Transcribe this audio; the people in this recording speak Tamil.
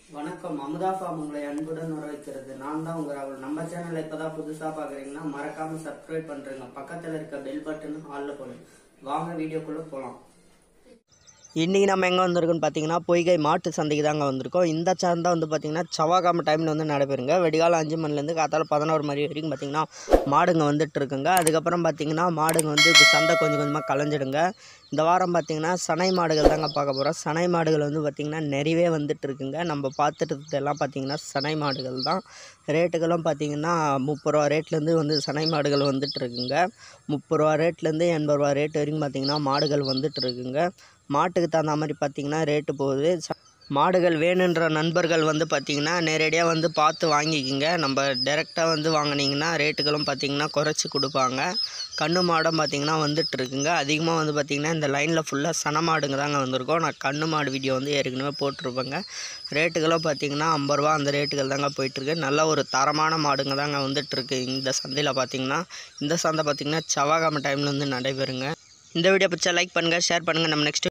வணக்கம் அமுதா ஃபார்ம் உங்களை அன்புடன் வரவேற்கிறது நான் தான் உங்க ராகுல் நம்ம சேனலை இப்பதான் புதுசா பாக்குறீங்கன்னா மறக்காம சப்ஸ்கிரைப் பண்றேங்க பக்கத்துல இருக்க பெல் பட்டன் ஆல்ல போடுங்க வாங்க வீடியோக்குள்ள போலாம் இன்றைக்கி நம்ம எங்கே வந்திருக்கோம்னு பார்த்தீங்கன்னா பொய்கை மாட்டு சந்தைக்கு தாங்க வந்திருக்கோம் இந்த சந்தை வந்து பார்த்திங்கன்னா செவ்வாய்க்கிழமை டைமில் வந்து நடைபெறுங்க வெடிகாலம் அஞ்சு மணிலேருந்து காத்தால பதினோரு மணி வரைக்கும் பார்த்திங்கன்னா மாடுங்க வந்துட்டு இருக்குங்க அதுக்கப்புறம் பார்த்திங்கன்னா மாடுங்க வந்து இப்போ சந்தை கொஞ்சம் கொஞ்சமாக கலைஞ்சிடுங்க இந்த வாரம் பார்த்திங்கன்னா சனை மாடுகள் தாங்க பார்க்க போகிறோம் சனை மாடுகள் வந்து பார்த்திங்கன்னா நிறையவே வந்துட்டு இருக்குங்க நம்ம பார்த்துட்டு எல்லாம் பார்த்திங்கன்னா சனை மாடுகள் தான் ரேட்டுகளும் பார்த்திங்கன்னா முப்பது ரூபா ரேட்லேருந்து வந்து சனை மாடுகள் வந்துட்டு இருக்குங்க முப்பது ரூபா ரேட்லேருந்து எண்பது ரூபா ரேட் வரைக்கும் பார்த்திங்கன்னா மாடுகள் வந்துட்டு இருக்குங்க மாட்டுக்கு தகுந்த மாதிரி பார்த்திங்கன்னா ரேட்டு போகுது ச- மாடுகள் வேணுன்ற நண்பர்கள் வந்து பார்த்திங்கன்னா நேரடியாக வந்து பார்த்து வாங்கிக்கிங்க நம்ம டைரெக்டாக வந்து வாங்குனீங்கன்னா ரேட்டுகளும் பார்த்திங்கன்னா குறைச்சி கொடுப்பாங்க கண்ணு மாடும் பார்த்திங்கன்னா வந்துட்டு இருக்குங்க அதிகமாக வந்து பார்த்திங்கன்னா இந்த லைனில் ஃபுல்லாக சன மாடுங்க தாங்க வந்திருக்கோம் நான் கண்ணு மாடு வீடியோ வந்து ஏற்கனவே போட்டிருப்பேங்க ரேட்டுகளும் பார்த்திங்கன்னா ஐம்பது ரூபா அந்த ரேட்டுகள் தாங்க போயிட்டுருக்கு நல்ல ஒரு தரமான மாடுங்க தாங்க வந்துட்டுருக்கு இந்த சந்தையில் பார்த்திங்கன்னா இந்த சந்தை பார்த்திங்கன்னா செவ்வாய்க்கிழமை டைமில் வந்து நடைபெறுங்க இந்த வீடியோ பிடிச்சா லைக் பண்ணுங்கள் ஷேர் பண்ணுங்கள் நம்ம நெக்ஸ்ட்